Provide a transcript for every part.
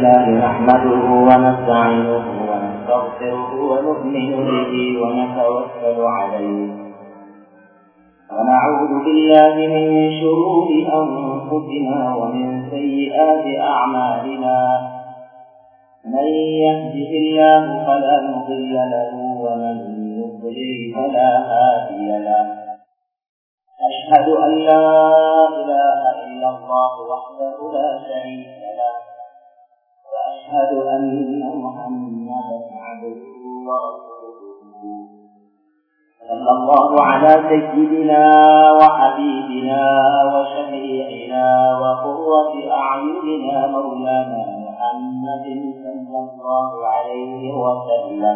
لله نحمده ونستعينه ونستغفره ونؤمن به ونتوكل عليه ونعوذ بالله من شرور أنفسنا ومن سيئات أعمالنا من يهده الله فلا مضل له ومن يضلل فلا هادي له أشهد أن لا إله إلا الله وحده لا شريك له وأشهد أن محمدا عبده ورسوله صلى الله على سيدنا وحبيبنا وشفيعنا وقرة أعيننا مولانا محمد صلى الله عليه وسلم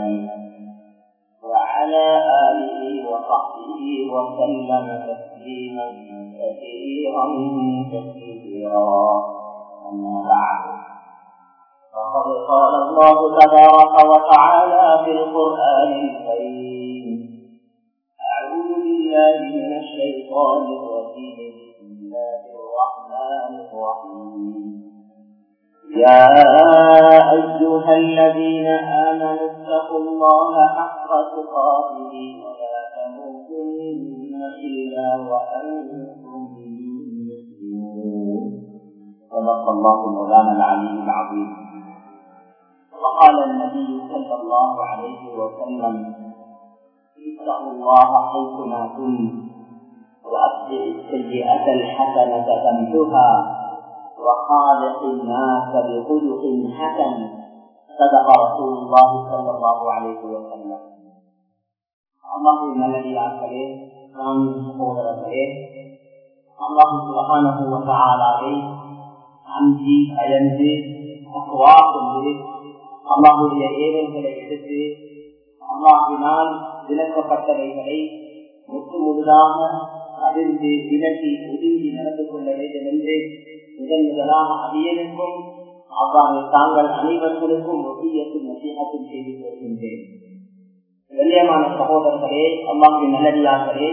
وعلى آله وصحبه وسلم تسليما كثيرا كثيرا أما بعد فقد قال الله تبارك وتعالى في القرآن الكريم أعوذ بالله من الشيطان الرجيم بسم الله الرحمن الرحيم يا أيها الذين آمنوا اتقوا الله حق تقاته ولا تموتن إلا وأنتم مسلمون صدق الله مولانا العلي العظيم وقال النبي صلى الله عليه وسلم اتقوا الله حيثما كنت وأتبع السيئة الحسنة تمحها وخالق الناس بخلق حسن صدق رسول الله صلى الله عليه وسلم அல்லாஹின் நல்லடியார்களே நாம் சகோதரர்களே அல்லாஹு சுபகானவை அஞ்சி அயர்ந்து அக்குவா கொண்டு அல்லாஹுடைய ஏழைகளை எடுத்து அல்லாஹினால் விளக்கப்பட்டவைகளை முற்று முழுதாக அதிர்ந்து விலகி ஒதுங்கி நடந்து கொள்ள வேண்டும் என்று முதன் முதலாக அடியனுக்கும் அவ்வாறு தாங்கள் அனைவர்களுக்கும் ஒட்டியத்தில் நசீகத்தில் செய்து வருகின்றேன் கண்ணியமான சகோதரர்களே அம்மாவின் நல்லடியார்களே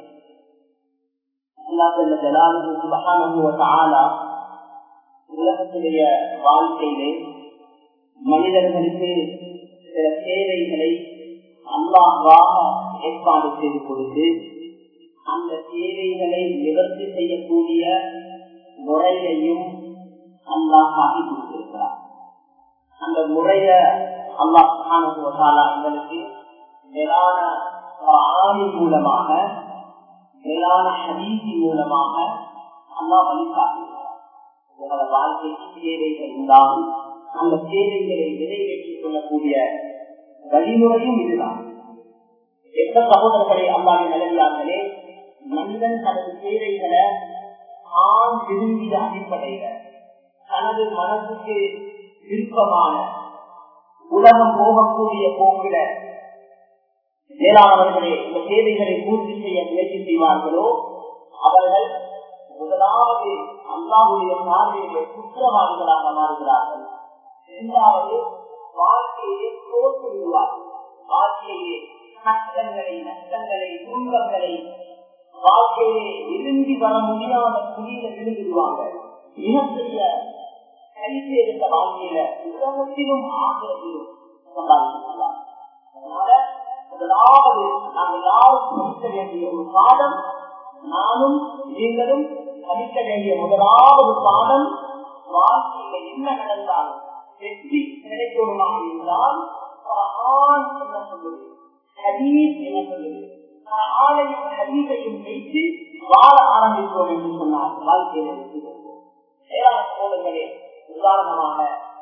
உலகத்துடைய வாழ்க்கையிலே மனிதர்களுக்கு சில சேவைகளை அல்லாஹாக ஏற்பாடு செய்து கொடுத்து அந்த தேவைகளை நிவர்த்தி செய்யக்கூடிய முறையையும் அல்லாஹ் ஆகி கொடுத்திருக்கிறார் அந்த முறைய அல்லாஹால எங்களுக்கு மேலான ஆணி மூலமாக மேலான ஹதீசி மூலமாக அல்லா வழிகாட்டுகிறார் உங்களோட வாழ்க்கைக்கு தேவைகள் உண்டாகும் அந்த தேவைகளை நிறைவேற்றிக் கொள்ளக்கூடிய வழிமுறையும் இதுதான் எந்த சகோதரர்களை அல்லாவின் நிலவியார்களே மனிதன் தனது தேவைகளை ஆண் விரும்பிய அடிப்படையில தனது மனசுக்கு விருப்பமான உலகம் போகக்கூடிய போக்கில மேலானவர்களே இந்த தேவைகளை பூர்த்தி செய்ய முயற்சி செய்வார்களோ அவர்கள் முதலாவது அல்லாவுடைய பார்வையிலே குற்றவாளிகளாக மாறுகிறார்கள் இரண்டாவது வாழ்க்கையை தோற்று விடுவார்கள் வாழ்க்கையிலே கஷ்டங்களை நஷ்டங்களை துன்பங்களை வாழ்க்கையை விரும்பி வர முடியாத குழியில விழுந்துடுவாங்க மிகப்பெரிய கைது இருந்த வாழ்க்கையில உலகத்திலும் ஆகிரத்திலும் அதனால முதலாவது நாம் எல்லாரும் படிக்க வேண்டிய ஒரு பாடம் நானும் நீங்களும் படிக்க வேண்டிய முதலாவது பாடம் வாழ்க்கையில என்ன நடந்தாலும் வெற்றி கிடைக்கணுமாக இருந்தால் என்ன சொல்லுது ஹதீஸ் என்ன சொல்லுது ஆணையும் ஹதீஸையும் வைத்து வாழ ஆரம்பிப்போம் என்று சொன்னார் வாழ்க்கையில சோதர்களே உதாரணமாக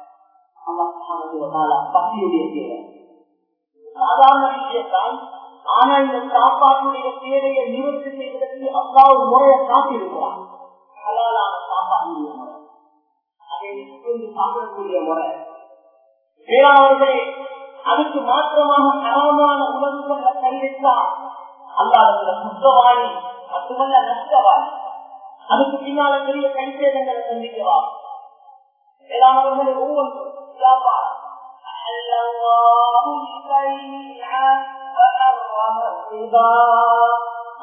பசியுடைய தேவை சாதாரண விஷயத்தான் ஆனா இந்த சாப்பாட்டுடைய தேவையை நிவர்த்தி செய்வதற்கு அப்பா ஒரு முறையை காட்டியிருக்கிறான் ஹலாலான சாப்பாட்டுடைய முறை அதை சாப்பிடக்கூடிய முறை வேளாண்களே அதுக்கு மாத்திரமாக தரமான உணவுகளை கைவிட்டால் அல்லாத குற்றவாளி மட்டுமல்ல நஷ்டவாளி அதுக்கு பின்னால பெரிய கைசேதங்களை சந்திக்கவா வேளாண்களை ஒவ்வொன்றும் வியாபாரம்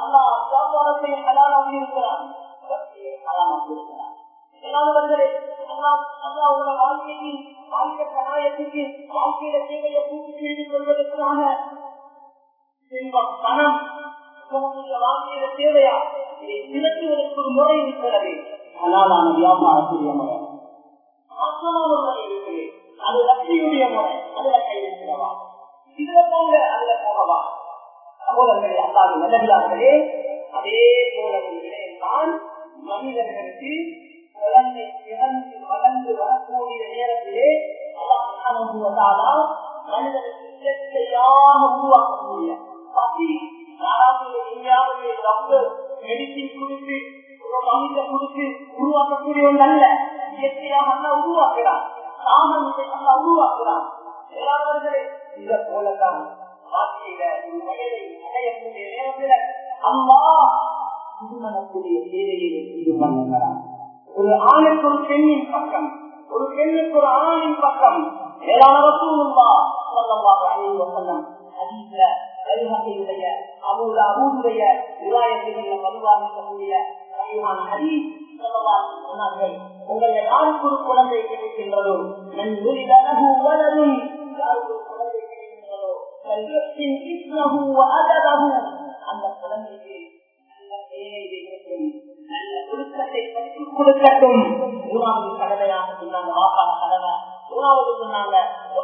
வியாபாரத்தை ஹலாலாக்கி இருக்கிறான் ஹலாலாக்கி இருக்கிறான் அல்லாவோட வாழ்க்கைக்கு வாழ்க்கை சகாயத்துக்கு வாழ்க்கையில தேவையை பூர்த்தி செய்து கொள்வதற்காக செல்வம் பணம் வாழ்க்கையில தேவையா இதை திரட்டுவதற்கு ஒரு முறை இருக்கிறது ஹலாலான வியாபாரத்துடைய முறை மாற்றமான முறை இருக்குது அது லட்சியுடைய முறை அதுல கை வைக்கிறவா இதுல போங்க அதுல போகவா சகோதரர்களே அல்லாத நல்லதார்களே அதே போல ஒரு நிலையம்தான் மனிதர்களுக்கு குழந்தை பிறந்து வளர்ந்து வரக்கூடிய நேரத்திலே அல்லாஹ் மனிதனுக்கு இயற்கையாக உருவாக்கக்கூடிய பசி யாராவது எங்கேயாவது ரொம்ப மெடிசின் கொடுத்து ஒரு மனித கொடுத்து உருவாக்கக்கூடிய ஒன்று அல்ல இயற்கையாக அல்ல உருவாக்குறான் தாமம் இதை அல்ல உருவாக்குறான் எல்லாவர்களே இதை போலதான் வாழ்க்கையில ஒரு வயதை அடையக்கூடிய நேரத்தில் அம்மா திருமணக்கூடிய தேவையை இது பண்ணுகிறான் ஒரு ஆணுக்கு ஒரு பெண்ணின் பக்கம் ஒரு பெண்ணுக்கு ஒரு ஆணின் பக்கம் மேலான ரசூலுல்லா ஸல்லல்லாஹு அலைஹி வஸல்லம் ஹதீஸ்ல பரிஹாக்கியுடைய அபூல அபூதுடைய விவாயத்தில் பதிவாக இருக்கக்கூடிய சஹீஹான ஹதீஸ் ஸல்லல்லாஹு அலைஹி சொன்னார்கள் உங்களை யாருக்கு ஒரு குழந்தை கிடைக்கின்றதோ நன் உரிதனஹு வலதுன் யாருக்கு ஒரு குழந்தை கிடைக்கின்றதோ கல்யத்தின் இஸ்மஹு வ அதபஹு அந்த குழந்தைக்கு நல்ல பேரை வைக்கட்டும் நல்ல ஒழுக்கத்தை கற்றுக் கொடுக்கட்டும் மூணாவது கடமையாக சொன்னாங்க வாப்பா கடமை மூணாவது சொன்னாங்க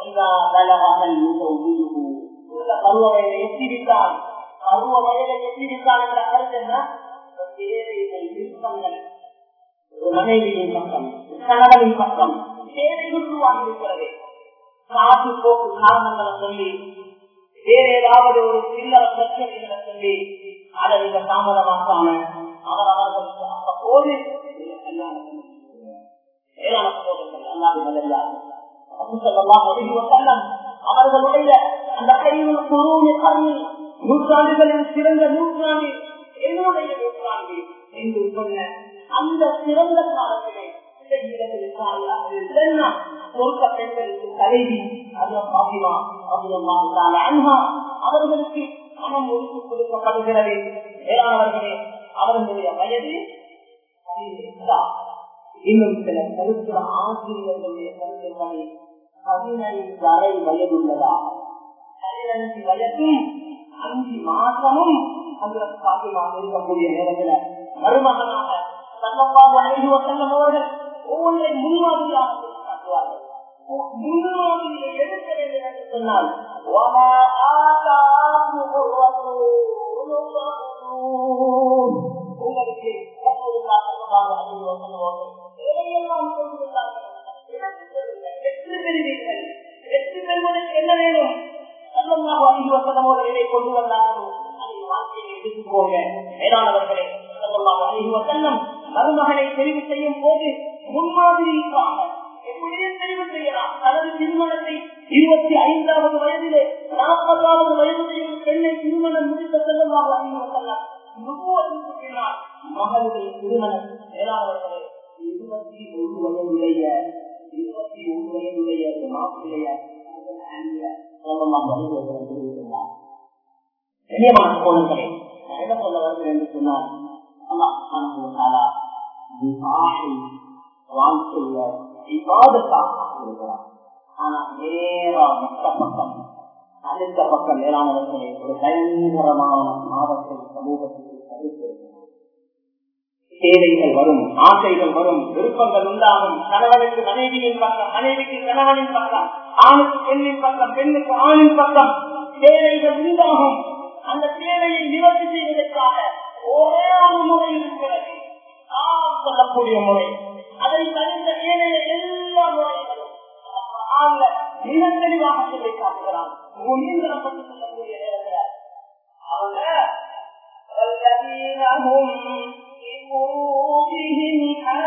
பருவ வயதை எத்திவிட்டால் பருவ வயதை எத்திவிட்டால் என்ற கருத்து என்ன விருப்பங்கள் ஒரு மனைவியின் பக்கம் கணவனின் பக்கம் தேவை உருவாகி இருக்கிறது காசு போக்கு காரணங்களை சொல்லி வேற ஏதாவது ஒரு சில்லற பிரச்சனைகளை சொல்லி அதை இந்த தாமதமாக்காம அவர் அவர்களுக்கு அப்போது அவர்களுடைய அந்த கையில் குருவிய கல்வி நூற்றாண்டுகளில் சிறந்த நூற்றாண்டு என்னுடைய நூற்றாண்டு என்று சொன்ன அந்த சிறந்த காலத்திலே அவர்களுக்கு பணம் ஒதுக்கி கொடுக்கப்படுகிறது வேளாணவர்களே அவர்களுடைய வயது இன்னும் சில கருத்து ஆசிரியர்களுடைய கருத்துக்களை பதினைந்து வரை வயதுள்ளதா பதினைந்து வயதும் அஞ்சு மாசமும் அந்த சாத்தியமாக இருக்கக்கூடிய நேரத்தில் மருமகனாக சல்லப்பாக அழைந்து செல்லும் அவர்கள் ஒவ்வொன்றை முன்மாதிரியாக காட்டுவார்கள் முன்மாதிரியை எடுக்க வேண்டும் என்று சொன்னால் உங்களுக்கு வெற்றி பெறுவதற்கு என்ன வேணும் இதை கொண்டு வந்தார்களோ அதை வாழ்க்கையை எடுத்துக்கோங்க மேலானவர்களே செல்லம் மருமகனை தெரிவு செய்யும் போது முன்மாதிரிக்காக எப்படியும் தெரிவு செய்யலாம் தனது திருமணத்தை இருபத்தி ஐந்தாவது வயதிலே நாற்பதாவது வயதிலே பெண்ணை திருமணம் முடித்த செல்லமாக செல்லம் நுபுவதற்கு பின்னால் மகளுடைய திருமணம் மேலாளர்களே இருபத்தி ஒரு வயதுடைய இருபத்தி ஒரு வயதுடைய மாப்பிளைய கண்ணியமான கோணங்களே என்ன சொல்ல வருகிறேன் என்று சொன்னால் வாழ்க்கையில விவாதத்தாக இருக்கிறார் ஆனா நேரா மற்ற பக்கம் அடுத்த பக்கம் மேலானவர்களே ஒரு பயங்கரமான மாதத்தை சமூகத்தில் தடுத்திருக்கிறார் தேவைகள் வரும் ஆசைகள் வரும் விருப்பங்கள் உண்டாகும் கணவனுக்கு மனைவியின் பக்கம் மனைவிக்கு கணவனின் பக்கம் ஆணுக்கு பெண்ணின் பக்கம் பெண்ணுக்கு ஆணின் பக்கம் தேவைகள் உண்டாகும் அந்த தேவையை நிவர்த்தி செய்வதற்காக ஒரே ஒரு முறை இருக்கிறது நாம் சொல்லக்கூடிய முறை அதை தனித்த ஏனைய எல்லா முறைகளும் மிக தெளிவாக சொல்லி காட்டுகிறான் நீந்தரப்பட்டு சொல்லக்கூடிய நேரத்தில் அவங்க والذين هم لفروجهم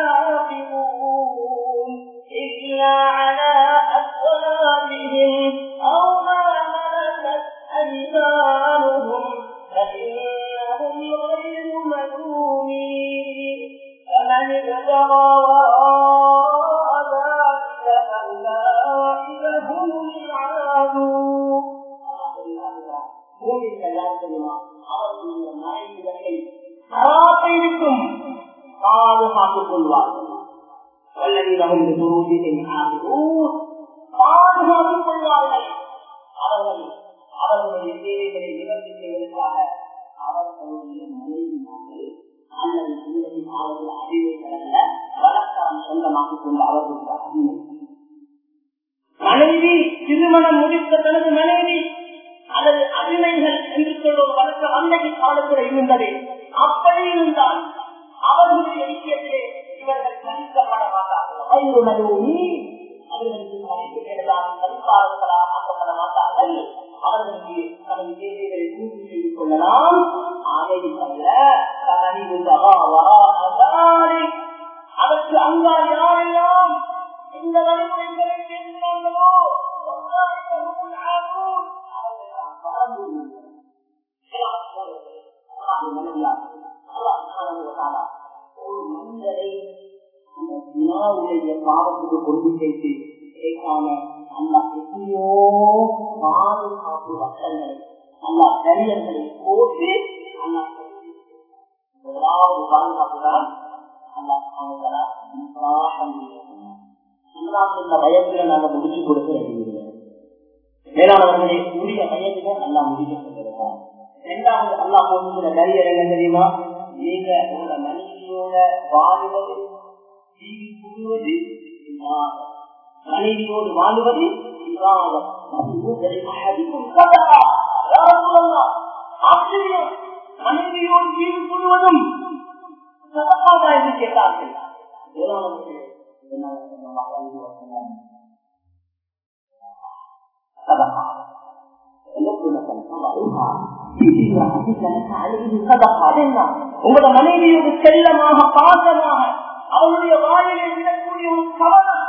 حافظون إلا على أزواجهم أو ما ملكت أيمانهم فإنهم غير ملومين فمن ابتغى وراء ذلك فأولئك هم العادون அவர்களுடைய மறைவுகளை இருக்கும் பாதுகாத்துக் கொள்வார்கள் வல்லவீனமும் பாதுகாத்துக் கொள்வார்கள் அவர்கள் அவர்களுடைய தேவைகளை நிவர்த்தி செய்வதற்காக அவர்களுடைய மனைவிமார்கள் அல்லது பிள்ளைகள் அவர்கள் அறிவைகளல்ல வழக்கம் சொந்தமாக்கிக் கொண்டு அவர்களுக்கு அடிமை மனைவி திருமணம் முடித்த தனது மனைவி அல்லது அடிமைகள் என்று சொல்லும் வழக்கம் அன்றைக்கு காலத்தில் இருந்தது அப்படி இருந்தால் அவர்களுடைய விஷயத்திலே இவர்கள் தனிக்கப்பட மாட்டார்கள் அவர்களுக்கு மனைவி மேலாக தனிப்பாளர்களாக ஆக்கப்பட மாட்டார்கள் அவர்களுக்கு தனது தேவைகளை பூர்த்தி செய்து கொள்ளலாம் அதை தவிர அதற்கு அங்கால் யாரெல்லாம் இந்த வழிமுறைகளை பேசுகிறார்களோ ஒரு மனிதரை அந்த வினாவுடைய பாவத்துக்கு கொண்டு சேர்த்து கேட்காம அந்த எத்தனையோ பாதுகாப்பு வசங்களை அந்த கரியர்களை போட்டு அந்த முதலாவது பாதுகாப்பு தான் அந்த அவங்கள இந்த வயசுல நாங்க முடிச்சு கொடுக்க வேண்டியது மேலானவர்களே உரிய வயதுல நல்லா முடிக்கப்பட்டிருக்கோம் இரண்டாவது அல்லா போன்ற கரியர் என்ன தெரியுமா நீங்க உங்க மனைவியோட வாழ்வது ஜீவி புரிவது மனைவியோடு வாழ்வது ஆச்சரியம் மனைவியோடு ஜீவி புரிவதும் சதப்பாதா என்று கேட்டார்கள் உங்களோட மனைவியோடு செல்லமாக பாசமாக அவருடைய வாயிலை விடக்கூடிய ஒரு கவனம்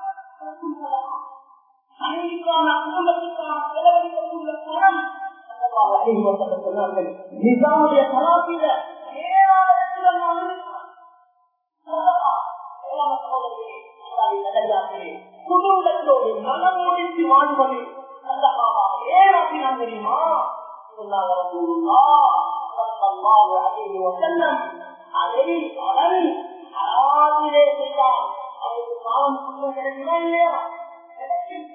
மனைவிக்கான குடும்பத்துக்கான செலவழிக்கக்கூடிய பணம் சொன்னார்கள் நிசாமுடைய தலாசில குடும்பத்தோடு மனம் முடித்து வாழ்வது ஏன் தெரியுமா அதை அவன் அறாதிலே செய்தால் அவருக்கு காலம் குற்றம் கிடைக்குமா இல்லையா கிடைக்கும்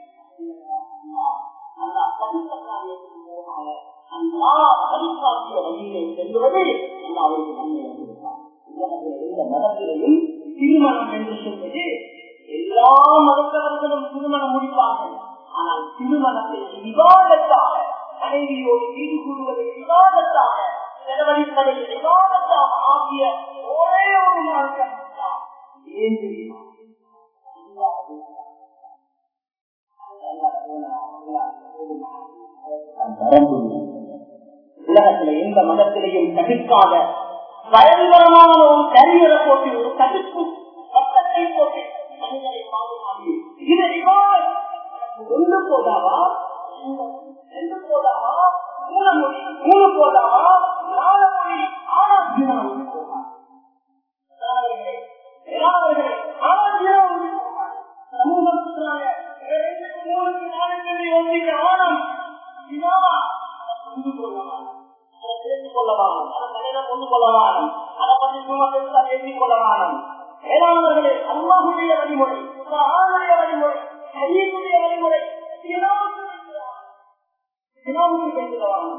அந்த பரிசக்காரியத்துக்கு போகாத அந்த பரிசாக்கிய வழியிலே செல்வது அவருக்கு நன்மை வந்திருக்கான் எந்த மதத்திலையும் திருமணம் என்று சொல்வது எல்லா மதத்தவர்களும் திருமணம் முடிப்பார்கள் ஆனால் திருமணத்தை விவாதத்தாக மனைவியோடு வீடு கூடுவதை விவாதத்தாக செலவழிப்பதை விவாதத்தாக ஆகிய ஒரே ஒரு மார்க்கம் ஏன் தெரியுமா உலகத்தில எந்த மதத்திலையும் தவிர்க்காத பயங்கரமான ஒரு கரியரை போட்டு ஒரு தடுப்பு சட்டத்தை போட்டு மனிதனை பாதுகாப்பு இதை ஒன்று போதாவா ரெண்டு போதாவா மூணு மொழி மூணு போதாவா நாலு மொழி ஆனா ஒன்று போதா வேளாண்மைகளே அல்லாஹுடைய வழிமுறை ஆணுடைய வழிமுறை சரீருடைய வழிமுறை தினமும் செஞ்சுவாங்க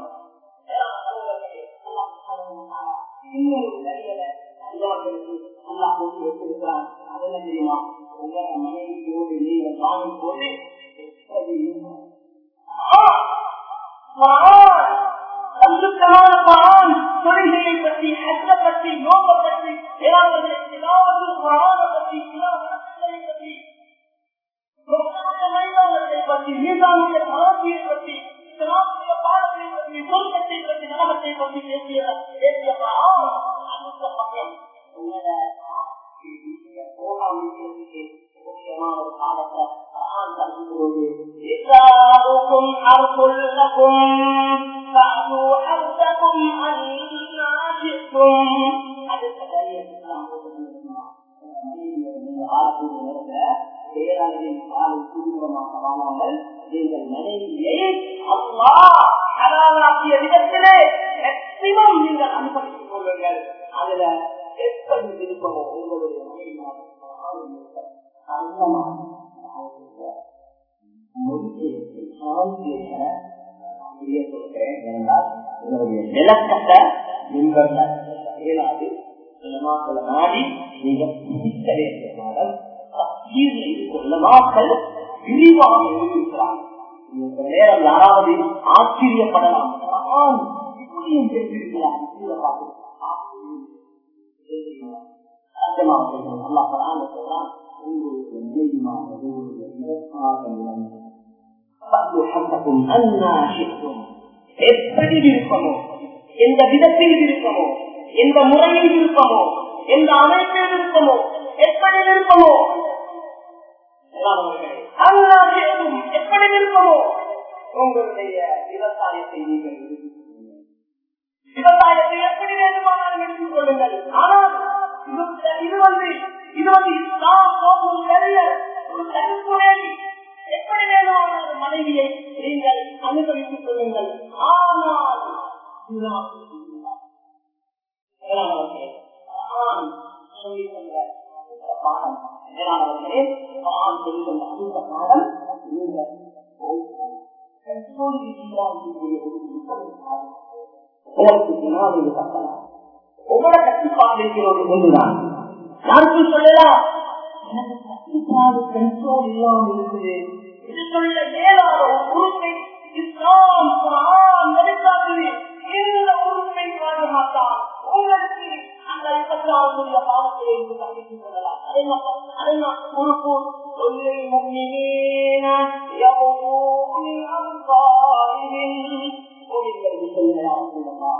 இன்னும் நிறைய அல்லாஹர்களுக்கு அல்லாஹ் கொண்டு வச்சிருக்கிறான் அதெல்லாம் தெரியுமா உங்க மனைவியோடு நீங்கள் வாங்கும் போது சந்துக்கமான பரான் தொழில்களை பற்றி ஹஜ்ஜ பற்றி நோக்க பற்றி ஏதாவது ஏதாவது பரான பற்றி வணக்கங்களை பற்றி மைதானத்தை பற்றி மீதானுடைய பரப்பியை பற்றி இஸ்லாமிய பாடத்தை பற்றி சொர்க்கத்தை பற்றி நரகத்தை பற்றி பேசிய பேசிய பரான் அந்த பக்கம் முக்கியமான ஒரு காலத்தை பரான் தடுக்கிறது إساؤكم حرث لكم فأتوا حرثكم أنا شئتم அடுத்த வரியை பேரளவின் காலை குடும்பமாக வாழாமல் நீங்கள் மனைவியை அம்மா ஹலாலாக்கிய விதத்திலே மேக்சிமம் நீங்கள் அனுபவித்துக் கொள்ளுங்கள் அதுல எப்படி விருப்பமோ உங்களுடைய மனைவி விளக்கத்தை மின்பர்ல இயலாது நாடி நீங்க சிந்திக்க வேண்டிய மாதம் மக்கள் விரிவாக எழுதியிருக்கிறார்கள் இந்த நேரம் யாராவது ஆச்சரியப்படலாம் இப்படியும் பேசியிருக்கிறார் எப்படி விருப்பமோ எந்த விதத்தில் விருப்பமோ எந்த முறையில் விருப்பமோ எந்த அமைப்பில் விருப்பமோ எப்படி விருப்பமோ எப்படி விருப்பமோ உங்களுடைய விவசாயத்தை நீங்கள் விவசாயத்தை எப்படி வேண்டுமானாலும் எடுத்துக் கொள்ளுங்கள் ஆனால் இது வந்து இது வந்து இஸ்லாம் போகும் பெரிய ஒரு கருப்புரை எப்படி வேணுமானாலும் மனைவியை நீங்கள் அனுபவித்துக் கொள்ளுங்கள் ஆனால் சொல்லி தந்த பாடம் மேலானவர்களே சொல்லி தந்த அந்த பாடம் நீங்கள் உங்களுக்கு பின்னால் இது கட்டலாம் உங்களோட கட்டுப்பாடு ஒன்றுதான் யாருக்கும் சொல்லலாம் எனக்கு கட்டுப்பாடு கண்ட்ரோல் இல்லாமல் இருக்குது இது சொல்ல இயலாத ஒரு உறுப்பை இஸ்லாம் குரான் நடித்தாக்குது இந்த உறுப்பை பாதுகாத்தான் உங்களுக்கு அந்த ஐம்பத்தாவுடைய பாவத்தை இருந்து தப்பித்துக் கொள்ளலாம் அதே மாதிரி அதே மாதிரி உறுப்பு சொல்லை முன்னினேன يغضون أبصارهم ومن الذين يعصون الله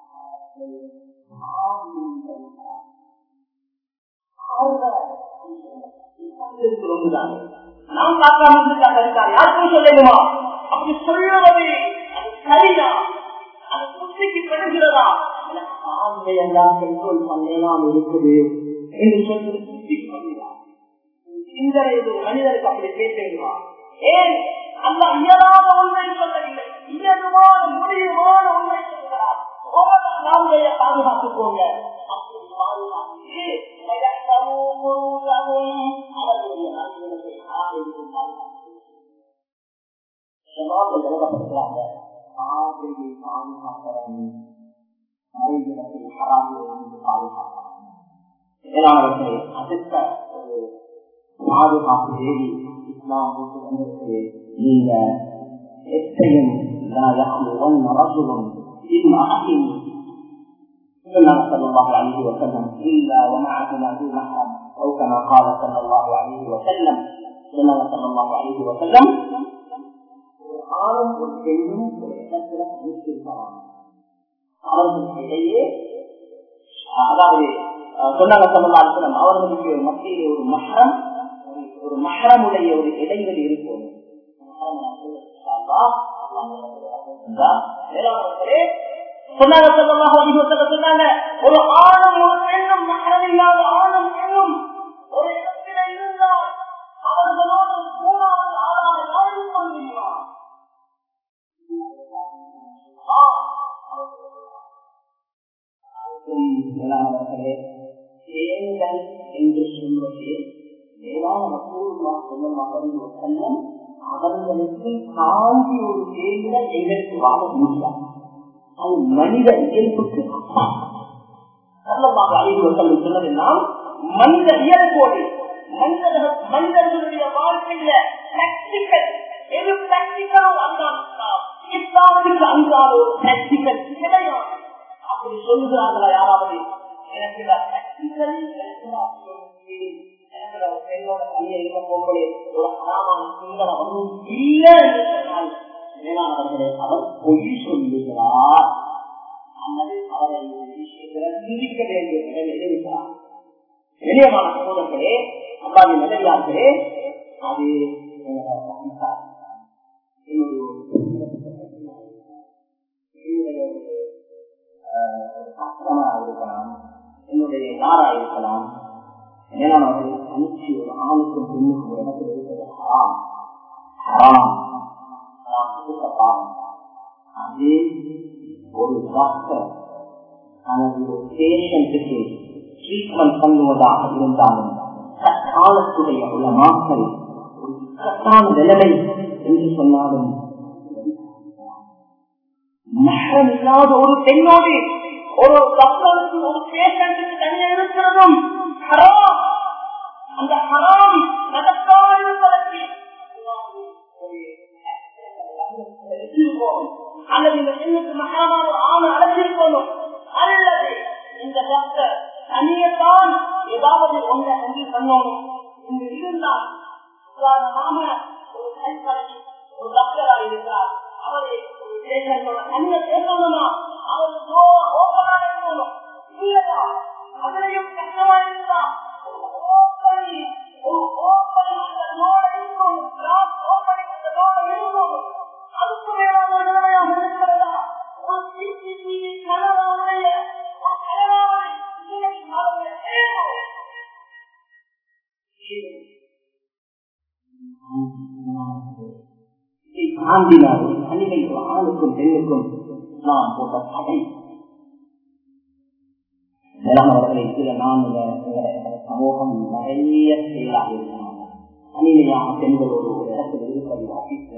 நாம் பார்க்காம இருக்காங்க யாருக்கும் சொல்லணுமா அப்படி சொல்லுவது சரியா அது புத்திக்கு பெறுகிறதா ஆண்மையெல்லாம் கண்ட்ரோல் பண்ணலாம் இருக்குது என்று சொல்லி புத்தி பண்ணுவார் சிந்தனை மனிதனுக்கு அப்படி பேசுகிறா ஏன் அந்த இயலாத ஒன்றை சொல்லவில்லை இயல்பான முடிவுமான ஒன்றை சொல்கிறார் நாளைய பாதுகாத்துக் கொள்ள அப்படி பாதுகாத்து அவர்களுடைய நல்வினத்தை எழுதப்படுகிறாங்க ஆகையை பாதுகாப்பவன் அறிவினத்தை ஹராமிலிருந்து பாதுகாப்பான் மேலானவர்களை அடுத்த ஒரு பாதுகாப்பு தேடி இஸ்லாம் போட்டு வந்திருக்கு நீங்க எத்தையும் ரசூலும் صلى الله عليه وسلم إلا ومعهما ذو محرم أو كما قال صلى الله عليه وسلم صلى الله عليه وسلم ஆணும் ஒரு பெண்ணும் ஒரு இடத்துல இருப்பாங்க அவர்களுக்கிடையே அதாவது சொன்னாங்க சொல்லலாம் அவர்களுக்கு மத்தியிலே ஒரு மகரம் ஒரு மகரமுடைய ஒரு இடைவெளி இருக்கும் சொன்னாங்க சொன்னாங்க ஒரு ஆணும் ஒரு பெண்ணும் மகரம் இல்லாத ஆணும் பெண்ணும் ஒரு இடத்துல இருந்தால் அவர்களோடு மூணாவது ஆளாக வாழ்ந்து கொண்டிருக்கிறார் மேலானவர்களே தேங்கள் என்று சொல்வது மேலான செல்லம் அவர்களுக்கு தாண்டி ஒரு தேங்க எங்களுக்கு வாழ முடியாது அது மனித இயல்புக்கு நல்லமாக அறிவு செல்லும் சொன்னதெல்லாம் மனித இயல்போடு மனிதர்கள் மனிதர்களுடைய வாழ்க்கையில பிராக்டிக்கல் எது பிராக்டிக்கலோ அதுதான் இஸ்லாமுக்கு அன்றாட ஒரு பிராக்டிக்கல் கிடையாது அப்படி சொல்லுகிறார்களா யாராவது எனக்கு பிராக்டிக்கல் என்னோட கையை போகும்போது ஒரு அறாமான சிந்தனை ஒன்றும் இல்லை என்று சொன்னால் மேலானவர்களே அவர் பொய் சொல்லுகிறார் அல்லது அவரை விஷயத்தில் சிந்திக்க வேண்டிய நிலையில் இருக்கிறார் வெளியமான சகோதரர்களே அல்லாவின் நிலையார்களே அது இருக்கலாம் என்னுடைய யாரா இருக்கலாம் மேலானவர்கள் அனுச்சி ஒரு ஆணுக்கும் பெண்ணுக்கும் ஒரு இடத்தில் இருப்பது ஹராம் ஹராம் பாவம் அதே ஒரு டாக்டர் அல்லது ஒரு பேஷண்ட்டுக்கு ட்ரீட்மெண்ட் பண்ணுவதாக இருந்தாலும் சட்ட காலத்துடைய உள்ள மாக்கள் ஒரு இக்கட்டான நிலைமை என்று சொன்னாலும் மகரம் இல்லாத ஒரு பெண்ணோடு ஒரு டாக்டருக்கு ஒரு பேஷண்ட்டுக்கு தனியாக இருக்கிறதும் ஹராம் அந்த ஹராம் நடக்காமல் இருப்பதற்கு அல்லது இந்த பெண்ணுக்கு மகரமான ஆணை அழைச்சிருக்கணும் அல்லது இந்த டாக்டர் தனியத்தான் ஏதாவது ஒன்றை செஞ்சு பண்ணணும் இங்கு இருந்தால் உதாரணமாக ஒரு கைப்படை ஒரு டாக்டராக இருக்கிறார் அவரை ஒரு பேஷண்டோட தனிய பேசணுமா அவர் ஓப்பனாக இருக்கணும் இல்லையா அதிலையும் கஷ்டமா இருந்தா ஒரு ஓப்பனி ஒரு ஓப்பனி அந்த லோட இருக்கும் கிராஸ் ஓப்பனி அந்த லோட இருக்கும் அதுக்கு மேலான ஒரு நிலைமையாக இருக்கிறதா ஒரு சிசிடிவி கனவாவுடைய ஒரு கனவாவை இன்னைக்கு நாளைய தேவை தாண்டினாலும் தனிமைக்கு ஆணுக்கும் பெண்ணுக்கும் நாம் போட்ட தடை மேலானவர்களை இதுல நாம் சமூகம் நிறைய செயலாக இருக்கிறாங்க தனிமையாக பெண்கள் ஒரு ஒரு இடத்துல இருப்பது ஆபீஸ்ல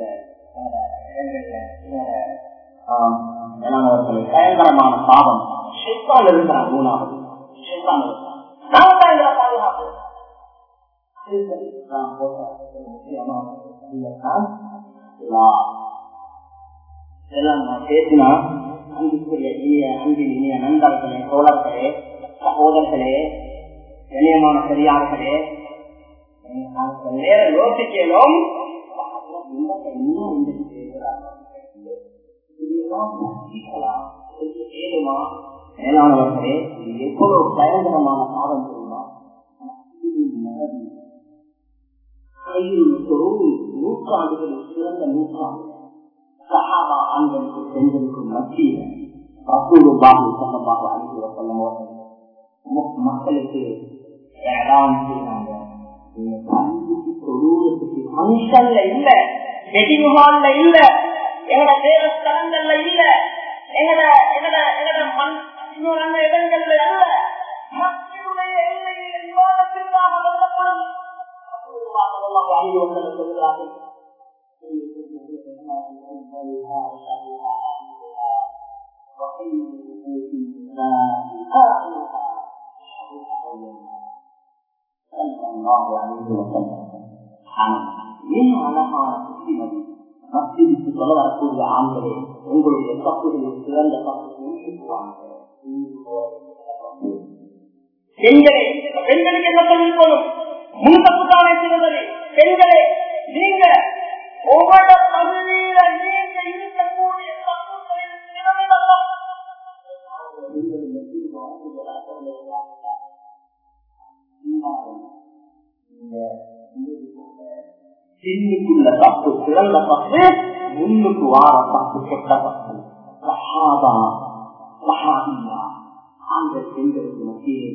மேலானவர்களை பயங்கரமான பாவம் ஷெய்தான் இருக்கிறார் மூணாவது ஷெய்தான் இருக்கிறார் நாம தான் இதில் பாதுகாப்பு நாம் போட்ட முக்கியமான இதெல்லாம் நான் பேசினா அன்புக்குரிய இனிய அன்பின் இனிய நண்பர்களே தோழர்களே சகோதரர்களே கண்ணியமான பெரியார்களே நேர யோசிக்கலும் மேலானவர்களே இது எவ்வளவு பயங்கரமான பாடம் தெரியுமா நூற்றாண்டுகளில் சிறந்த நூற்றாண்டு சஹாபா ஆண்களுக்கும் பெண்களுக்கும் மத்தியில் ரசூலுல்லாஹி ஸல்லல்லாஹு அலைஹி வஸல்லம் அவர்கள் மக்களுக்கு ஏழாம் செய்றாங்க நீங்க கண்டிச்சு தொழுவதற்கு ஃபங்க்ஷன்ல இல்ல வெட்டிங் ஹால்ல இல்ல எங்கட தேவஸ்தலங்கள்ல இல்ல எங்கட எங்கட எங்கட மண் இன்னொரு அந்த இடங்கள்ல அல்ல மஸ்ஜிதுடைய எல்லையில் விவாதத்திற்காக வந்தப்படும் ரசூலுல்லாஹி ஸல்லல்லாஹு அலைஹி வஸல்லம் சொல்கிறார்கள் மத்தியிற்கு சொல்ல வரக்கூடிய ஆண்களே உங்களுடைய தப்புகளில் சிறந்த பெண்களே பெண்களுக்கு என்ன சொல்லிக்கணும் முன் தப்பு தானே சிறந்தது பெண்களே நீங்க ஒவ்வொரு பகுதியில நீங்க இருக்கக்கூடிய தப்புகளில் சிறந்ததல்ல சின்னுக்குள்ள தப்பு சிறந்த தப்பு முன்னுக்கு வார தப்பு கெட்ட தப்பு சஹாபா சஹாபியா அந்த பெண்களுக்கு மத்தியிலே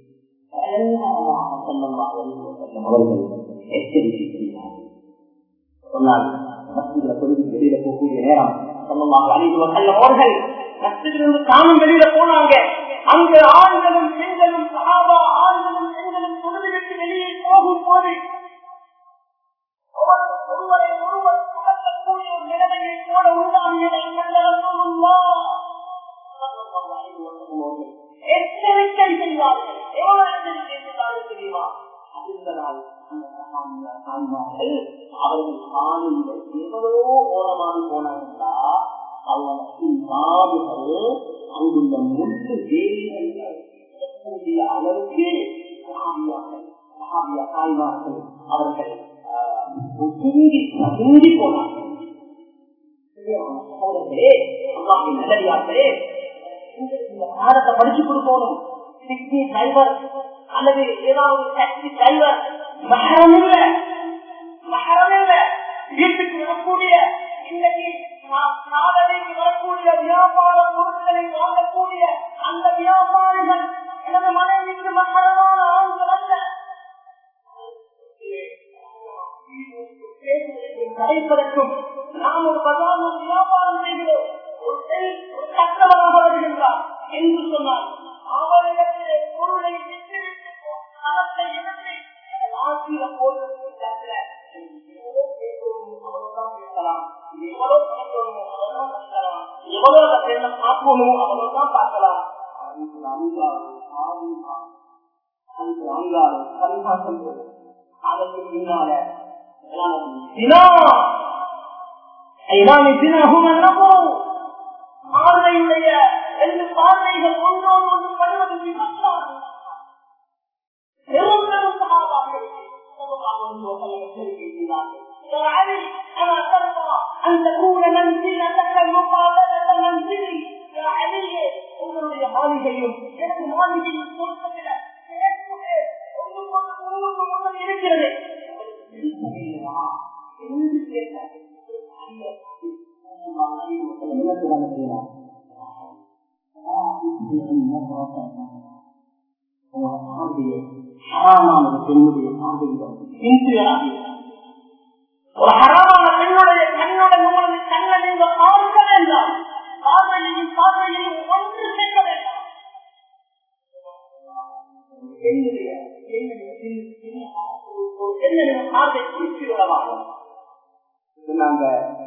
அவர்கள் எச்சரிக்கை செய்கிறார்கள் சொன்னால் மஸ்ஜிதுல தொழுது வெளியில போகக்கூடிய நேரம் சொல்லமாக அழிவு செல்லும் அவர்கள் மஸ்ஜிதிலிருந்து தானும் வெளியில போனாங்க அங்கு ஆண்களும் பெண்களும் சகாபா ஆண்களும் பெண்களும் தொழுது விட்டு வெளியே போகும் போது ஒருவரை ஒருவர் சுமத்தக்கூடிய ஒரு நிலைமையை போல உண்டாகியதை எச்சரிக்கை செய்வார்கள் எவ்வளவு எச்சரிக்கை செய்தார்கள் தெரியுமா அறிந்ததால் அவர்கள் சாணியில எவ்வளவோ ஓரமாக போனாங்களா அவனத்தின் பாதுகள் அங்குள்ள முழு வேலைகள் அளவுக்கு தாய்மார்கள் அவர்கள் ஒதுங்கி பதுங்கி போனார்கள் சகோதரர்களே அல்லாஹின் நல்லடியார்களே இந்த பாடத்தை படிச்சு கொடுக்கணும் சிக்னி டிரைவர் அல்லது ஏதாவது டாக்ஸி டிரைவர் மகரம் இல்ல மகரம் இல்ல வீட்டுக்கு வரக்கூடிய இன்னைக்கு சாதனைக்கு வரக்கூடிய வியாபார பொருட்களை வாங்கக்கூடிய அந்த வியாபாரிகள் எனது மனைவிக்கு மகரமான ஆண்கள் அல்ல கிடைப்பதற்கும் நாம் ஒரு பதான வியாபாரம் செய்கிறோம் ஒரு பெண் ஒரு கஷ்டமாக வருகின்றார் என்று சொன்னால் அவர்களிடத்திலே பொருளை விட்டுவிட்டு பணத்தை எடுத்து அவ்வளவுதான் பேசலாம் இது எவ்வளவு படிக்கணுமோ அவ்வளவுதான் படிக்கலாம் எவ்வளவு பெண்ணை பார்க்கணுமோ அவ்வளவுதான் பார்க்கலாம் அதுக்கு அங்காறு ஆவிமா அதுக்கு அங்காறு கருமாசம் அதற்கு பின்னால பார்வையுடைய ரெண்டு பார்வைகள் ஒன்றோடு ஒன்று பண்ணுவது விபச்சாரம் பெரும் பெரும் சகாபாக்கள் يا علي أنا ترضى أن تكون منزلتك مقابلة منزلي يا علي உங்களுடைய மாளிகையும் எனக்கு மாளிகையும் பொறுத்தவிட இருக்கிறது என்று கேட்டார் ஹராமானது பெண்ணுடைய பார்வையிடம் ஒரு ஹராமான பெண்ணுடைய கண்ணுடன் உங்களது கண்ணை நீங்க பார்க்க வேண்டாம் பார்வையையும் பார்வையையும் ஒன்று சேர்க்க வேண்டாம் பெண்ணுடைய பெண்ணுடைய பார்வை குறித்து விடவாங்க சொன்னாங்க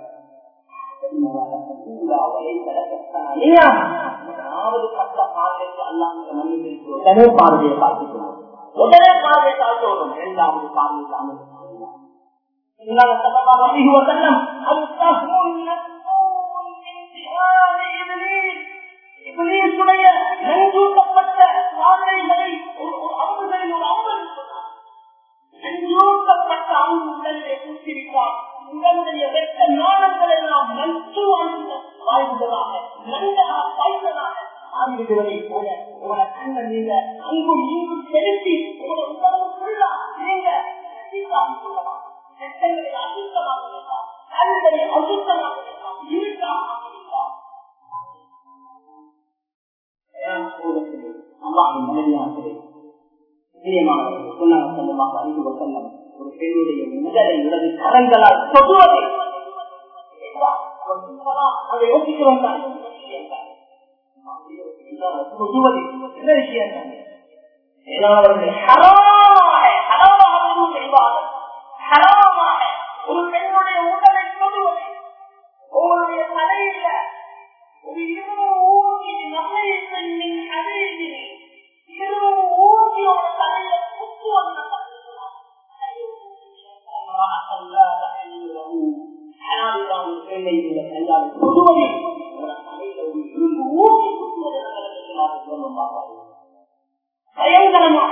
முதலாவது கட்ட பார்வைக்கு அல்லாமல் உடனே பார்வையை பார்த்துக்கணும் உடனே பார்வையை தாழ்த்தோடும் இரண்டாவது பார்வை தாமல் நெஞ்சூட்டப்பட்ட பார்வைகளை ஒரு அம்புகளில் ஒரு அம்பு நெஞ்சூட்டப்பட்ட அம்பு உடலிலே குத்திவிட்டார் உங்களுடைய வெட்ட நாளங்கள் எல்லாம் நஞ்சு வாழ்ந்ததாக நன்றாக பாய்ந்ததாக ஆகிவிடுவதை போல உங்களை கண்ண நீங்க அங்கும் இங்கும் செலுத்தி உங்களை உடம்புக்குள்ளா நீங்க சொல்லலாம் செட்டங்களை அசுத்தமாக இருக்கலாம் கண்களை அசுத்தமாக இருக்கலாம் இருக்காக இருக்கலாம் அல்லாஹின் மனைவியானது ஒரு பெண்ணுடைய முதலை இடது கரங்களால் தொடுவதை அதை யோசிக்கிறோம் தான் தொடுவது என்ன விஷயம் ஒரு பெண்ணுடைய உடலை தொடுவது உங்களுடைய தலையில ஒரு இருபது ஊசி நகையை பெண்ணின் அடையில் இருபது ஊசியோட தலையில குத்து வந்த பயங்கரமாக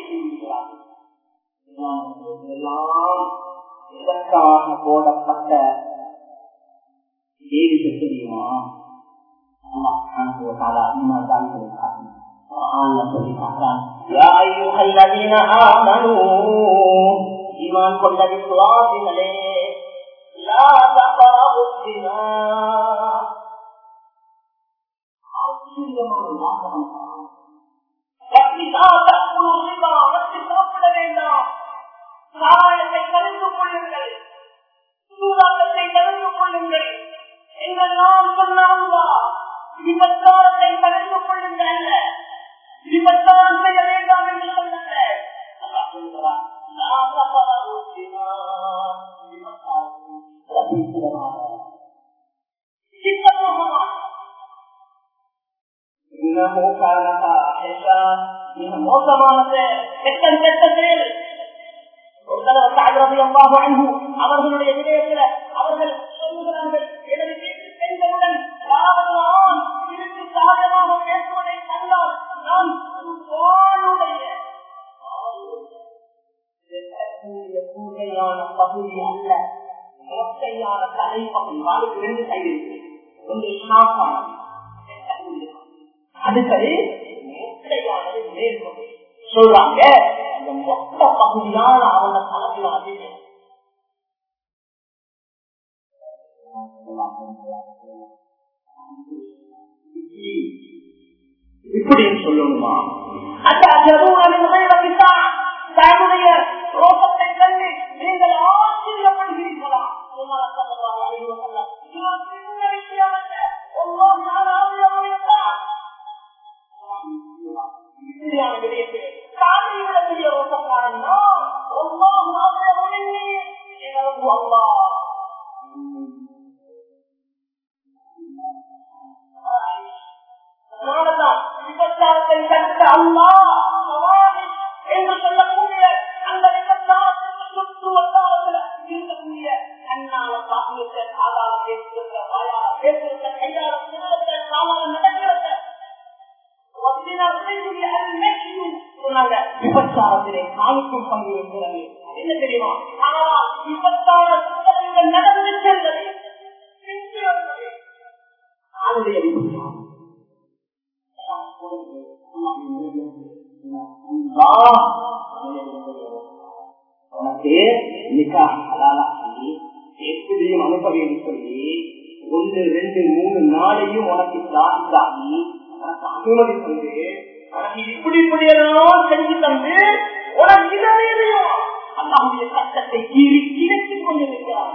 எல்லாம் இதற்காக போடப்பட்ட தேவிகள் தெரியுமா ஈமான் கொண்ட விசுவாசிகளே சாப்பிட வேண்டாம் சாராயத்தை கலந்து கொள்ளுங்கள் சூதாட்டத்தை கலந்து கொள்ளுங்கள் எங்கெல்லாம் சொன்னாங்களா விபச்சாரத்தை கலந்து கொள்ளுங்கள் அல்ல விபச்சாரம் செய்ய வேண்டாம் என்று சொல்லுங்க அல்லாஹ் சொல்கிறார் லா தபரவு பிமா விபச்சாரம் ரபீசுரமாக சித்தமாக இன்னமும் காரணா மிக மோசமானது கெட்டம் கெட்ட செயல் அவர்களுடைய விடயத்தில் அவர்கள் சொல்லுகிறார்கள் எனது வீட்டு பெண்களுடன் யாராவது ஆண் இருக்கு சாதகமாக பேசுவதை கண்டால் நான் வாழுடைய கூடையான பகுதி அல்ல மொட்டையான தலைப்பகுதி வாழ்க்கை ரெண்டு கைது ஒன்று ஷாப்பானது அடுத்தது மொட்டையானது மேற்பகுதி சொல்றாங்க இந்த மொத்த பகுதியான அவங்க தலைமையில் அதிகம் இப்படின்னு சொல்லணுமா அந்த தன்னுடைய ரோகத்தை கண்டு நீங்கள் ஆச்சரியப்படுகிறீர்களா விஷயம் அல்ல பெரிய ரோசக்காரன் அல்லா அல்லா என்று சொல்லக்கூடிய அந்த நிகழ்ச்சாரத்திற்கு சுற்று வட்டாரத்தில் இருக்கக்கூடிய கண்ணால பாக்கியத்தை காதால பேசுகிற வாயால பேசுகிற கையால திருடத்தை காலால நடக்கிறத விபச்சாரத்திலே காலுக்கும் பங்கு இருக்கிறது என்ன தெரியுமா ஆனால் விபச்சார சிந்தனைகள் நடந்து சென்றது ஆளுடைய விபச்சாரம் உனக்கு நிக்கா ஹலாலா சொல்லி எப்படியும் அனுப்ப வேண்டும் சொல்லி ஒன்று ரெண்டு மூணு நாளையும் உனக்கு ஜாதி உனக்கு அனுமதி தந்து உனக்கு இப்படி இப்படி எல்லாம் செஞ்சு தந்து உனக்கு இதனையும் அல்லாவுடைய சட்டத்தை கீறி கிழக்கி கொண்டிருக்கிறான்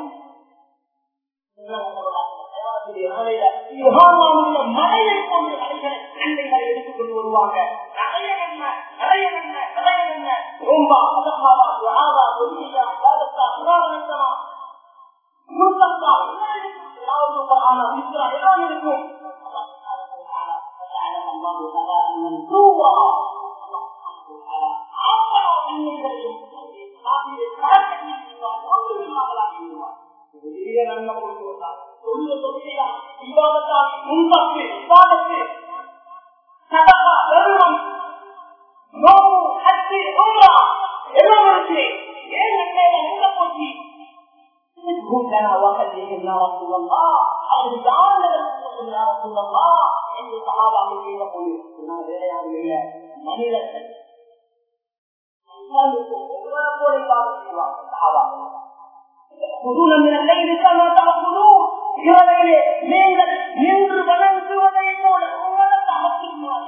மழையை போன்ற கடைகளை நன்மைகளை எடுத்துக் கொண்டு வருவாங்க நிறைய நன்மை நிறைய நன்மை நிறைய நன்மை ரொம்ப அதமாவா துவாவா பொறுமையா காலத்தா புராணத்தமா முத்தத்தா ஏதாவது ஆனா விஸ்ரா எல்லாம் இருக்கும் பெரிய நன்மை கொண்டு வந்தார் சொல்ல சொல்லியா விவாதத்தால் முன்பத்து விவாதத்து சதகா தருணம் நோவு ஹஜ்ஜி உம்ரா எல்லாம் இருக்கு ஏன் நன்மையில எங்க போச்சு كنا وخليه يا رسول الله او جعل رسول يا رسول الله ان الصحابه من يقول ما لا يعلم மனிதர்கள் போல பாவம் சஹாபா خذونا من الليل كما تأخذون இரவையிலே நீங்கள் நின்று வணங்குவதை போல உங்களை தமக்குமாறு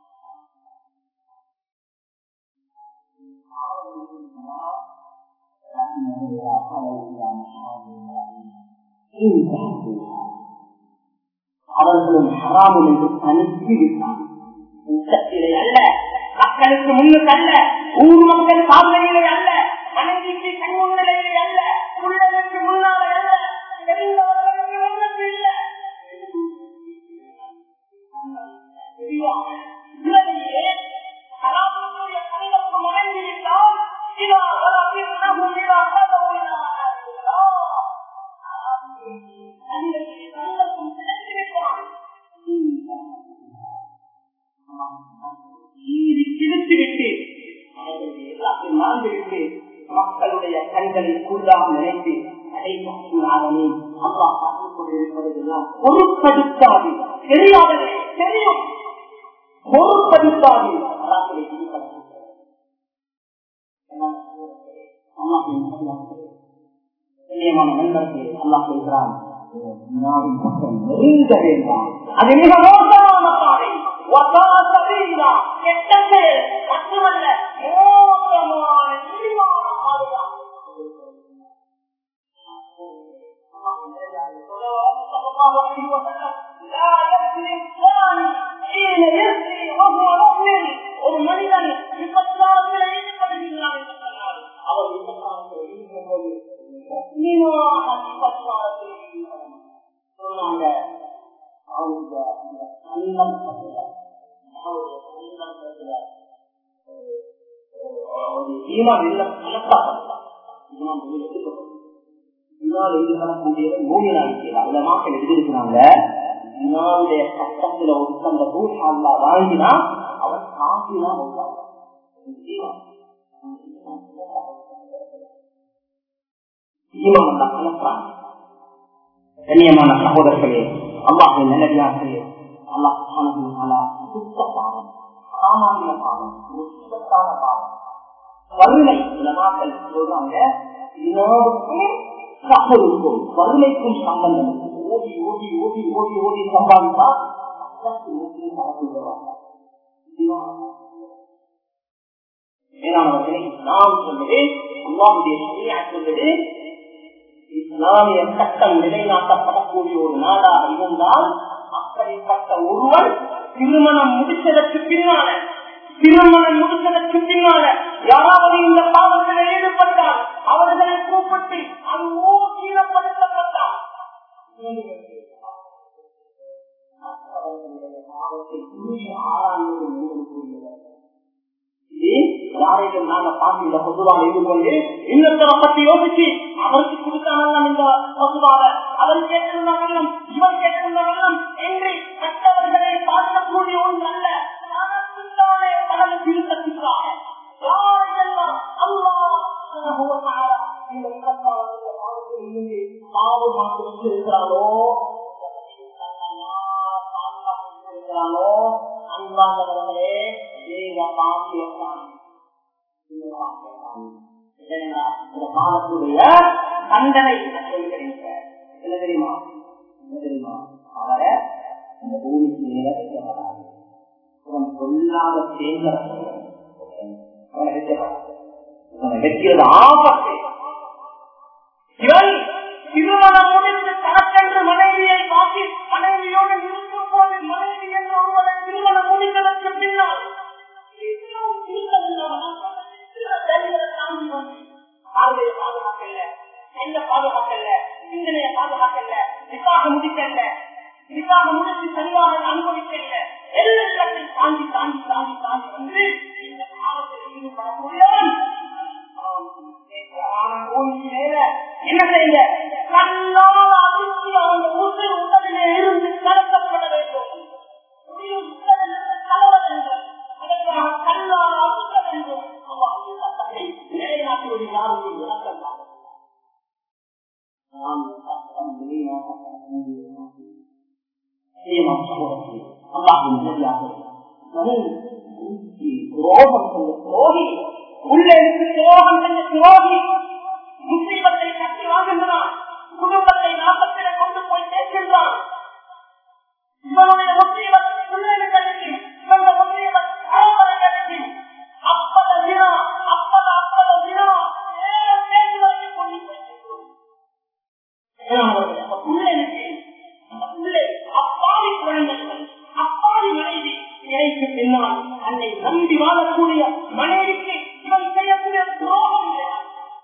அவர்களும் ஹராமும் என்று தனித்து விட்டார் உச்சத்திலே அல்ல மக்களுக்கு முன்னுக்கு அல்ல ஊர் மக்கள் பார்வையிலே அல்ல மனைவிக்கு கண் முன்னிலையிலே அல்ல உள்ளதற்கு முன்னாலே அல்ல தெரிந்தவர்களுக்கு முன்னுக்கு இல்லை உலகிலே ஹராமுடைய கணிதத்துவம் அடைந்துவிட்டால் இதா வளர்த்திருந்தகும் இதா கதவு இதா கணிதத்திலே கணிதத்துவம் கிடைத்திருக்கிறான் மக்களுடைய கண்களை கூடாக நினைத்து அடைமாமே அல்லா பார்த்துக் கொண்டிருப்பதெல்லாம் பொருட்படுத்தாது தெரியாதது தெரியும் பொருட்படுத்தாது அல்லாஹ் சொல்கிறான் நெருங்க வேண்டாம் அது மிக மோசமான பாதை கெட்ட செயல் மட்டுமல்ல மோசமான இழிவான பாதையாக ஒரு மனிதன் விபச்சாரத்தில் ஈடுபடுகிறான் என்று சொன்னார் அவர் விபச்சாரத்தில் ஈடுபடும் போது விபச்சாரத்தில் சொன்னாங்க அவருடைய கண்ணம் ஈமான் இல்ல கணக்காக்கப்பட்டார் ஈமான் எடுக்கப்பட்டது இதனால் எதிர்கொள்ளக்கூடிய மூமினாளிக்கு அந்த மக்கள் எழுதியிருக்கிறாங்க இன்னாவுடைய சட்டத்துல ஒருத்தந்த ரூஹ் அல்லா வாங்கினா அவன் காப்பினா கண்ணியமான சகோதரர்களே அல்லாஹின் நல்லடியார்களே அல்லாஹ் சுத்த பாவம் சாமானிய பாவம் முக்கியத்தான பாவம் வறுமை உலமாக்கள் சொல்றாங்க வினாவுக்கும் சகலுக்கும் வறுமைக்கும் சம்பந்தம் ஓடி ஓடி ஓடி ஓடி ஓடி சம்பாதித்தா மேலானவர்களே நாம் சொல்வது அல்லாவுடைய சரியா சொல்வது இஸ்லாமிய சட்டம் நிலைநாட்டப்படக்கூடிய ஒரு நாடாக இருந்தால் அப்படிப்பட்ட ஒருவர் திருமணம் முடிச்சதற்கு பின்னால திருமணம் முடிச்சதற்கு பின்னால யாராவது இந்த பாவத்தில் ஈடுபட்டால் அவர்களை கூப்பிட்டு அது ஊசீனப்படுத்தப்பட்டால் அவர்களுடைய பாவத்தை புதிய ஆறாண்டு யாரையும் நாங்க பார்த்து இந்த பொதுவாக இருந்து கொண்டு இன்னொருத்தரை பத்தி யோசிச்சு அவருக்கு கொடுத்தாங்க இந்த பொதுவாக அவர் கேட்டிருந்த வெள்ளம் இவர் கேட்டிருந்த வெள்ளம் என்று மற்றவர்களை பார்க்கக்கூடிய ஒன்று அல்ல தனக்குத்தானே பலன் திருத்தத்திற்காக யாரெல்லாம் அல்லாஹ் இந்த இடத்தாளர்கள் பாவமாக இருக்கிறாரோ இருக்கிறானோ அன்பானவர்களே தேவ பாக்கியத்தான் இந்த காலத்துடைய தண்டனை சொல்கிறீங்க என்ன தெரியுமா என்ன தெரியுமா அவரை இந்த பூமிக்கு மேல வைக்கப்படாது அவன் சொல்லாத சேர்ந்த அவனை வைக்கப்படாது அவனை வைக்கிறது ஆபத்து இவன் திருமணம் முடிந்து தனக்கென்று மனைவியை காட்டி மனைவியோடு இருக்கும் போது மனைவி என்று ஒருவரை திருமணம் முடிந்ததற்கு பின்னால் பார்வையை பாதுகாக்கல என்ன பாதுகாக்கல சிந்தனைய பாதுகாக்கல நிக்காக முடிக்கல நிக்காக முடித்து சரியாக அனுபவிக்கல எல்லாத்தையும் தாண்டி தாண்டி தாண்டி தாண்டி வந்து இந்த காலத்தில் ஈடுபடக்கூடியவன் என்ன செய்ய கண்ணால் அதிர்ச்சி அவங்க உடல் உடலிலே இருந்து கலக்கப்பட வேண்டும் கலவ வேண்டும் அதற்காக கண்ணால் அழுத்த வேண்டும் நிலைநாட்டுவது யாருடைய விளக்கம் தான் துரோகி உள்ளே இருந்து துரோகம் செஞ்ச துரோகி முஸ்லீமத்தை கட்டி வாங்குகிறான் குடும்பத்தை நாற்பத்தில கொண்டு போய் சேர்க்கின்றான் இவனுடைய முஸ்லீமத்தை பிள்ளைகளுக்கு இவங்க முஸ்லீமத் பரம்பரைகளுக்கு அப்பத தினா அப்பத அப்பத தினா ஏழு பேர் வரைக்கும் கொண்டு போய் சேர்க்கிறோம் பிள்ளைகளுக்கு பிள்ளை அப்பாவி குழந்தைகள் அப்பாவி மனைவி இறைக்கு பின்னால் அன்னை நம்பி வாழக்கூடிய மனைவிக்கு இவன் செய்யக்கூடிய துரோகம் கிடையாது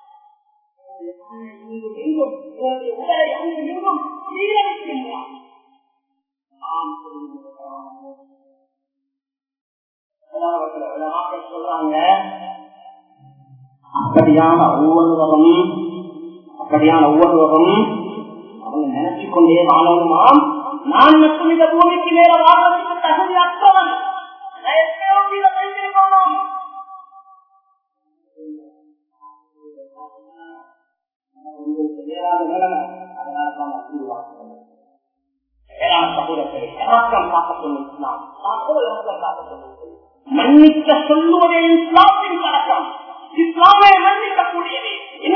உடலை அங்கு எங்கும் சீரழிக்கின்றான் சொல்றாங்க அப்படியான ஒவ்வொருவரும் அப்படியான ஒவ்வொருவரும் அவங்க நினைச்சு கொண்டே வாழணுமாம் நான் மட்டும் இந்த பூமிக்கு மேல வாழ்வதற்கு தகுதி அற்றவன் நான் எத்தனையோ கீழே வைத்திருக்கணும் உங்களுக்கு நேராத நிலைமை அதனால தான் உருவாக்குறது மன்னிக்க சொல்லுவதே இஸ்லாமின் பழக்கம் இஸ்லாமை மன்னிக்கக்கூடியது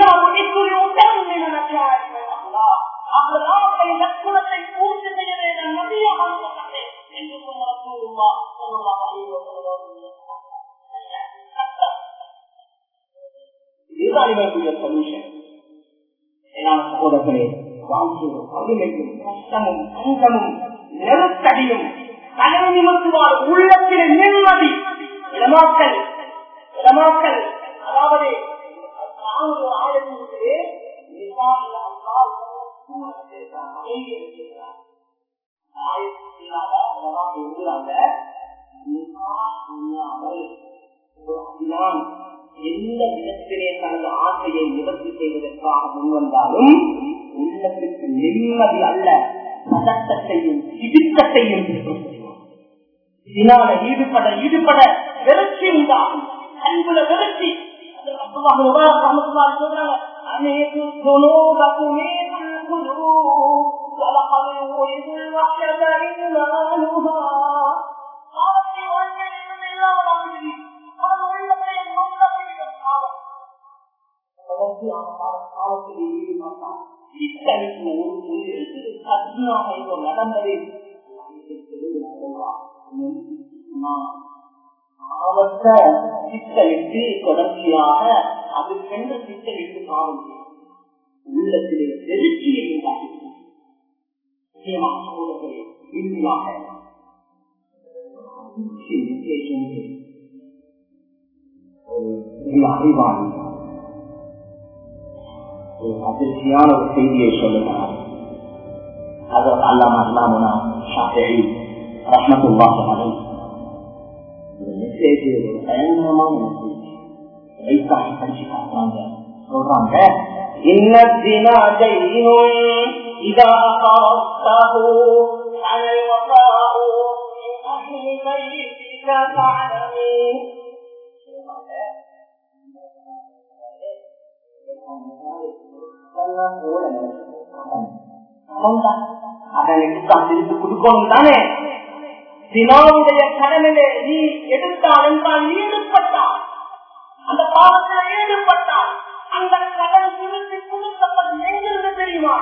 லட்சணத்தை பூர்த்தி செய்யவே நான் நம்பியாக என்று இதுதான் இவர்களுடைய சொல்யூஷன் சகோதரர்களே வாழ்க்கையும் கவிதையும் கஷ்டமும் அங்கமும் நெருக்கடியும் தலை நிமித்துவார் உள்ளத்தில் நிம்மதி இடமாக்கல் இடமாக்கல் அதாவது ஆயிரத்தி எந்த விதத்திலே தனது ஆசையை நிவர்த்தி செய்வதற்காக முன்வந்தாலும் உள்ளத்துக்கு நிம்மதி அல்ல பதட்டத்தையும் சிபித்தத்தையும் இதனால ஈடுபட ஈடுபட வெறுச்சி உண்டாகும் அன்புல வெறுச்சி சொல்றாங்க அநேகு குணோபகுமே ولقد يولد الوحشة إيمانها காலத்தை வாழ்க்கையில் இல்லாமல் ஆகுது அவன் உள்ளத்தை நோக்கத்தில் காலத்தில் ஈடுபட்டான் சித்தரிப்பு கடினமாக நடந்தது அவற்றை சித்தரித்து தொடர்ச்சியாக அது சென்று சித்தரித்து காலம் உள்ளத்திலே எழுச்சியை உண்டாகி இறுதியாக அறிவாளி அதிர்ச்சியான ஒரு செய்தியை சொல்லுகிறார் அதற்கு அல்லாம அல்லாமனா ஷாஃபி ரஹ்மத்துல்லாஹி அலைஹி இந்த மெசேஜ் ஒரு பயங்கரமான மெசேஜ் வைத்தாகி படிச்சு காட்டுறாங்க சொல்றாங்க இன்னத்தினா ஜெயினும் இதா காத்தஹு அல் வஃபாஉ மின் அஹ்லி பைத்திக தஅலமி திருப்பி கொடுக்கணும் தானே தினாவுடைய கடனிலே நீ எடுத்தால் என்றால் ஈடுபட்டால் அந்த பாவத்தில் ஈடுபட்டால் அந்த கடன் திருப்பி கொடுக்கப்பது எங்கிருந்து தெரியுமா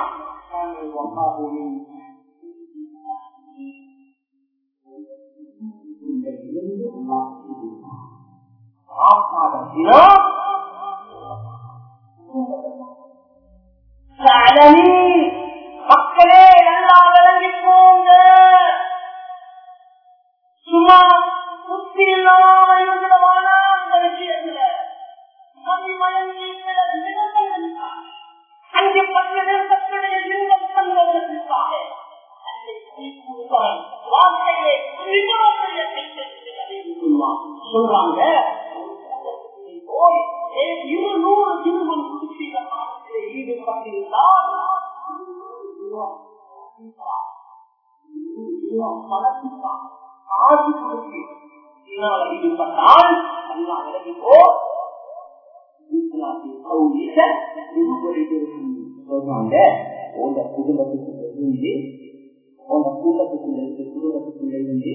மக்களே நல்லா விளங்கிக்கோங்க சும்மா புத்தி இல்லாம இருந்துடவான அந்த விஷயத்துல மதி மயங்கி சில நிகழ்ச்சிகளுக்காக அங்கே பல்வேறுடைய இன்பம் தந்ததற்காக வாழ்க்கையிலே சொல்றாங்க இருநூறு திருமணம் குடிசையில் ஈடுபட்டிருந்தால் பணத்துக்காக ஆசி கொடுத்து ஈடுபட்டால் அல்லா விலகிப்போ சொல்றாங்க உங்க குடும்பத்துக்குள்ள இருந்து உங்க கூட்டத்துக்குள்ள இருந்து குடும்பத்துக்குள்ள இருந்து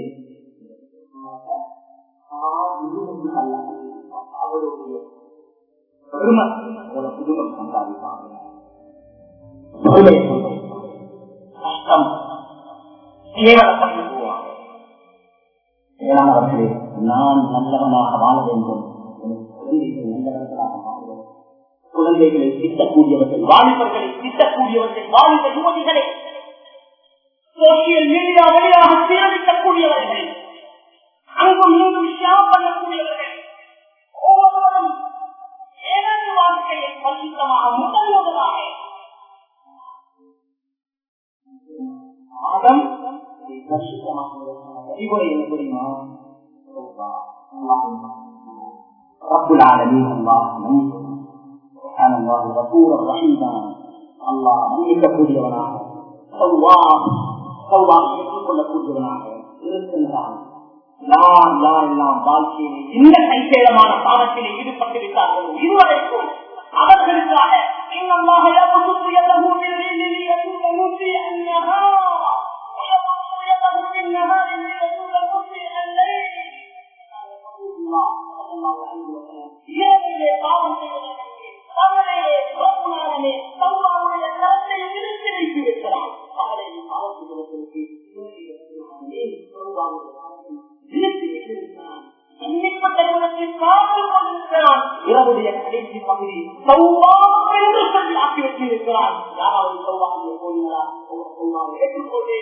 அவருடைய பெருமை உங்களோட குடும்பம் சம்பாதிப்பாங்க கஷ்டம் கேவலப்பட்டு போவாங்க மேலானவர்களே நான் நல்லவனாக வாழ வேண்டும் குழந்தைகள் நல்லவர்களாக மாற வேண்டும் குழந்தைகளை திட்டக்கூடியவர்கள் வாலிபர்களை திட்டக்கூடியவர்கள் வாலிப யுவதிகளை சோசியல் மீடியா வழியாக சீரழிக்கக்கூடியவர்கள் அங்கும் இங்கும் ஷேர் பண்ணக்கூடியவர்கள் ஒவ்வொருவரும் எனது வாழ்க்கையை பரிசுத்தமாக முதல் முதலாக ஆதம் அறிவுரை என்ன தெரியுமா رب العالمين الله سبحان الله غفورا رحيما الله மன்னிக்கக்கூடியவனாக ஏற்றுக்கொள்ளக்கூடியவனாக இருக்கின்றான் யார் யாரெல்லாம் வாழ்க்கையிலே இந்த கைசேதமான பாவத்திலே ஈடுபட்டு விட்டார்களோ இதுவரைக்கும் அவர்களுக்காக இன்னமாக يبسط يده بالليل ليتوب مسيء النهار ويبسط يده بالنهار ليتوب مسيء الليل الله صلى الله عليه وسلم இரவிலே பாவம் செய்வதற்கு பகலிலே பகுமானே பகுமானுடைய கரத்தை இழுத்து வைத்து வைக்கிறான் பகலிலே பாவம் செய்வதற்கு எண்ணிப்பட்ட குணத்தில் காத்து கொண்டிருக்கிறான் இரவுடைய கடைசி பகுதி சௌவாக என்று சொல்லி ஆக்கி வச்சிருக்கிறான் யாராவது சௌவாக போனீங்களா சௌவாக ஏற்றுக்கொண்டு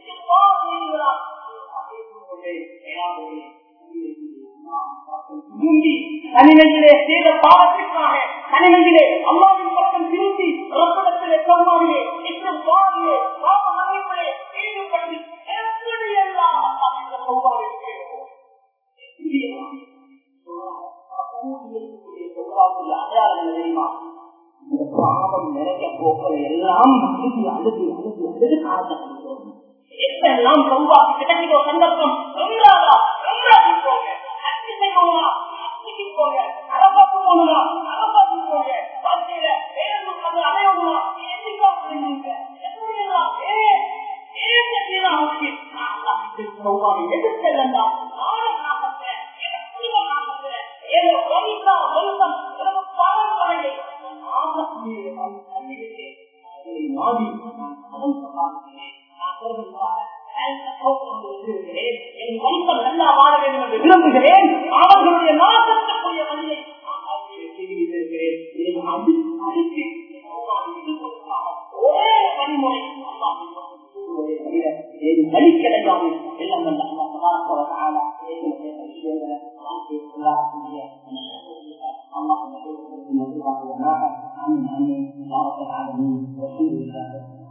தனிமையிலே செய்த பாவத்திற்காக தனிமையிலே அம்மாவின் பக்கம் திருத்தி ரப்படத்திலே சௌவாவிலே இன்னும் பாவிலே பாவ அமைப்பிலே ஈடுபட்டு எப்படி எல்லாம் சௌவாவிற்கு பாவம் நிறைய போக்களை எல்லாம் அழுதி அழுதி அழுதி அழுது காரணம் எப்பெல்லாம் சௌவாக்கு கிடைக்கிற சந்தர்ப்பம் ரொம்பாதா ரொம்பாதி போங்க அச்சு செய்வோமா அச்சுக்கு போங்க அரபாக்கு போகணுமா அரபாக்கு போங்க வாழ்க்கையில வேறு அது அடையணுமா எதுக்கா செஞ்சீங்க எப்படியெல்லாம் ஏன் ஏன் ஆச்சு சௌவாவை எதிர்த்து இருந்தால் நானும் காப்பத்தேன் எனக்கு காப்பத்தேன் ஏதோ வலிதா வருத்தம் எனக்கு பணம் வரையை மாறி அதன் சம்பாதிக்கிறேன் என் வம்சம் நல்லா வாழ வேண்டும் என்று விரும்புகிறேன் அவர்களுடைய நாசத்துக்குரிய வழியை ஒரே வழிமுறை வழி கிடையாது எல்லாம் الله